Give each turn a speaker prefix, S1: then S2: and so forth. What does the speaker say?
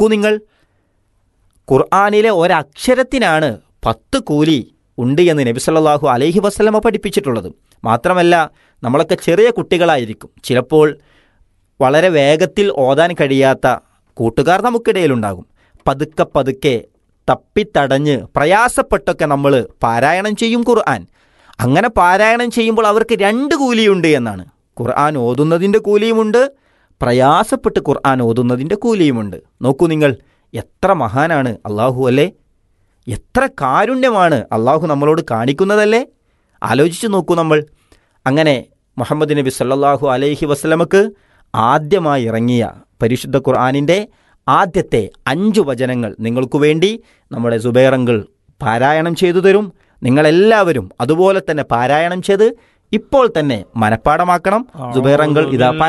S1: നോക്കൂ നിങ്ങൾ ഖുർആാനിലെ ഒരക്ഷരത്തിനാണ് പത്ത് കൂലി ഉണ്ട് എന്ന് നബി സല്ലല്ലാഹു അലൈഹി വസല്ലമ പഠിപ്പിച്ചിട്ടുള്ളത് മാത്രമല്ല നമ്മളൊക്കെ ചെറിയ കുട്ടികളായിരിക്കും ചിലപ്പോൾ വളരെ വേഗത്തിൽ ഓതാൻ കഴിയാത്ത കൂട്ടുകാർ നമുക്കിടയിലുണ്ടാകും പതുക്കെ പതുക്കെ തപ്പിത്തടഞ്ഞ് പ്രയാസപ്പെട്ടൊക്കെ നമ്മൾ പാരായണം ചെയ്യും ഖുർആൻ അങ്ങനെ പാരായണം ചെയ്യുമ്പോൾ അവർക്ക് രണ്ട് കൂലിയുണ്ട് എന്നാണ് ഖുർആൻ ഓതുന്നതിൻ്റെ കൂലിയുമുണ്ട് പ്രയാസപ്പെട്ട് ഖുർആൻ ഓതുന്നതിൻ്റെ കൂലിയുമുണ്ട് നോക്കൂ നിങ്ങൾ എത്ര മഹാനാണ് അള്ളാഹു അല്ലേ എത്ര കാരുണ്യമാണ് അള്ളാഹു നമ്മളോട് കാണിക്കുന്നതല്ലേ ആലോചിച്ച് നോക്കൂ നമ്മൾ അങ്ങനെ മുഹമ്മദ് നബി സല്ലല്ലാഹു അലൈഹി വസ്ലമക്ക് ആദ്യമായി ഇറങ്ങിയ പരിശുദ്ധ ഖുർആാനിൻ്റെ ആദ്യത്തെ അഞ്ചു വചനങ്ങൾ നിങ്ങൾക്കു വേണ്ടി നമ്മുടെ സുബൈറങ്കിൾ പാരായണം ചെയ്തു തരും നിങ്ങളെല്ലാവരും അതുപോലെ തന്നെ പാരായണം ചെയ്ത് ഇപ്പോൾ തന്നെ മനഃപ്പാടമാക്കണം സുബൈറങ്കിൾ ഇതാ